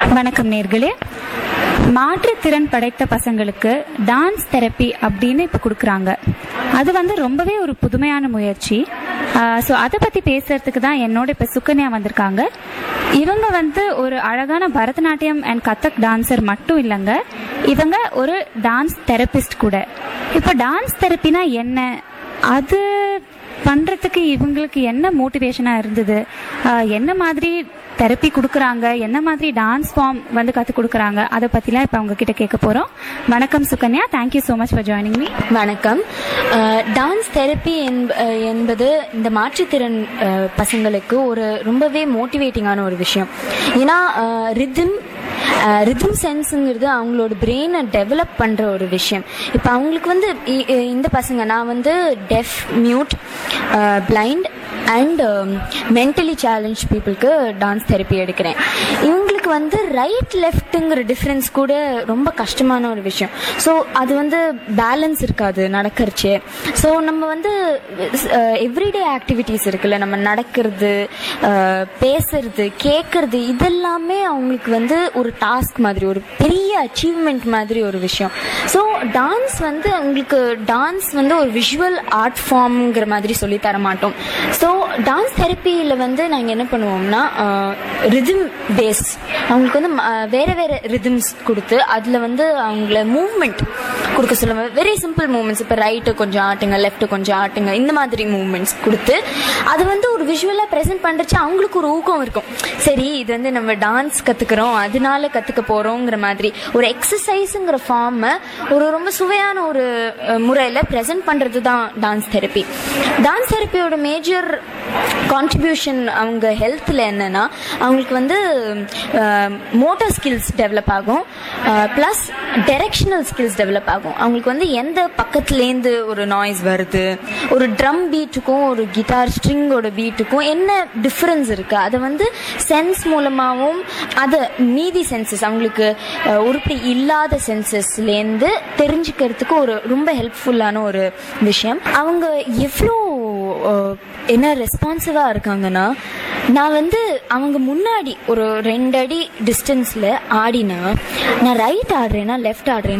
வணக்கம் நேர்களே மாற்றுத்திறன் படைத்த பசங்களுக்கு டான்ஸ் தெரப்பி அப்படின்னு இப்போ கொடுக்குறாங்க அது வந்து ரொம்பவே ஒரு புதுமையான முயற்சி ஸோ அதை பற்றி பேசுறதுக்கு தான் என்னோட இப்போ சுகன்யா வந்திருக்காங்க இவங்க வந்து ஒரு அழகான பரதநாட்டியம் அண்ட் கதக் டான்சர் மட்டும் இல்லைங்க இவங்க ஒரு டான்ஸ் தெரபிஸ்ட் கூட இப்போ டான்ஸ் தெரப்பினா என்ன அது பண்ணுறதுக்கு இவங்களுக்கு என்ன மோட்டிவேஷனாக இருந்தது ஆஹ் என்ன மாதிரி தெரப்பி கொடுக்குறாங்க என்ன மாதிரி டான்ஸ் ஃபார்ம் வந்து கற்றுக் கொடுக்குறாங்க அதை பற்றிலாம் இப்போ அவங்க கிட்ட கேட்க போகிறோம் வணக்கம் Sukanya thank you so much for joining me வணக்கம் டான்ஸ் தெரப்பி என்பது இந்த மாற்றுத்திறன் அஹ், பசங்களுக்கு ஒரு ரொம்பவே மோட்டிவேட்டிங்கான ஒரு விஷயம் ஏன்னா ரிதம் ரிதம் சென்ஸுங்கிறது அவங்களோட பிரெயினை டெவலப் பண்ணுற ஒரு விஷயம் இப்போ அவங்களுக்கு வந்து இ- இ- இந்த பசங்க நான் வந்து deaf mute blind and mentally challenge பீப்புளுக்கு டான்ஸ் தெரப்பி எடுக்கிறேன் இவங்களுக்கு வந்து ரைட் லெஃப்ட்டுங்கிற டிஃப்ரென்ஸ் கூட ரொம்ப கஷ்டமான ஒரு விஷயம் ஸோ அது வந்து பேலன்ஸ் இருக்காது நடக்கிறச்சு ஸோ நம்ம வந்து எவ்ரிடே ஆக்டிவிட்டீஸ் இருக்குல்ல நம்ம நடக்கிறது அஹ், பேசுறது கேட்கறது இதெல்லாமே அவங்களுக்கு வந்து ஒரு டாஸ்க் மாதிரி ஒரு பெரிய அச்சீவ்மெண்ட் மாதிரி ஒரு விஷயம் ஸோ டான்ஸ் வந்து அவங்களுக்கு டான்ஸ் வந்து ஒரு விஷுவல் ஆர்ட் ஃபார்ம்ங்கிற மாதிரி சொல்லி தர மாட்டோம் ஸோ டான்ஸ் தெரப்பியில் வந்து நாங்கள் என்ன பண்ணுவோம்னா ரிதம் பேஸ் அவங்களுக்கு வந்து ம- அஹ், வேற வேற ரிதம்ஸ் கொடுத்து அதில் வந்து அவங்கள மூவ்மெண்ட் கொடுக்க சொல்லுவாங்க வெரி சிம்பிள் மூவ்மெண்ட்ஸ் இப்போ ரைட்டு கொஞ்சம் ஆட்டுங்க லெஃப்ட் கொஞ்சம் ஆட்டுங்க இந்த மாதிரி மூவ்மெண்ட்ஸ் கொடுத்து அது வந்து ஒரு விஷுவலாக ப்ரெசென்ட் பண்ணுறச்சு அவங்களுக்கு ஒரு ஊக்கம் இருக்கும் சரி இது வந்து நம்ம டான்ஸ் கற்றுக்குறோம் அதனால கற்றுக்க போகிறோங்கிற மாதிரி ஒரு எக்ஸசைஸுங்கிற ஃபார்மை ஒரு ரொம்ப சுவையான ஒரு முறையில் ப்ரெசென்ட் பண்ணுறது தான் டான்ஸ் தெரப்பி டான்ஸ் தெரப்பியோட மேஜர் கான்ட்ரிபியூஷன் அவங்க ஹெல்த்தில் என்னன்னா அவங்களுக்கு வந்து மோட்டார் ஸ்கில்ஸ் டெவலப் ஆகும் ப்ளஸ் டைரெக்ஷனல் ஸ்கில்ஸ் டெவலப் ஆகும் அவங்களுக்கு வந்து எந்த பக்கத்துலேருந்து ஒரு நாய்ஸ் வருது ஒரு ட்ரம் பீட்டுக்கும் ஒரு கிட்டார் ஸ்ட்ரிங்கோட பீட்டுக்கும் என்ன டிஃப்ரென்ஸ் இருக்குது அதை வந்து சென்ஸ் மூலமாகவும் அதை மீதி சென்சஸ் அவங்களுக்கு அஹ், உருப்படி இல்லாத சென்சஸ்லேருந்து தெரிஞ்சுக்கிறதுக்கு ஒரு ரொம்ப ஹெல்ப்ஃபுல்லான ஒரு விஷயம் அவங்க எவ்வளோ அஹ், என்ன ரெஸ்பான்சிவாக இருக்காங்கன்னா நான் வந்து அவங்க முன்னாடி ஒரு ரெண்டு அடி டிஸ்டன்ஸில் ஆடினா நான் ரைட் ஆடுறேன்னா லெஃப்ட் ஆடுறேன்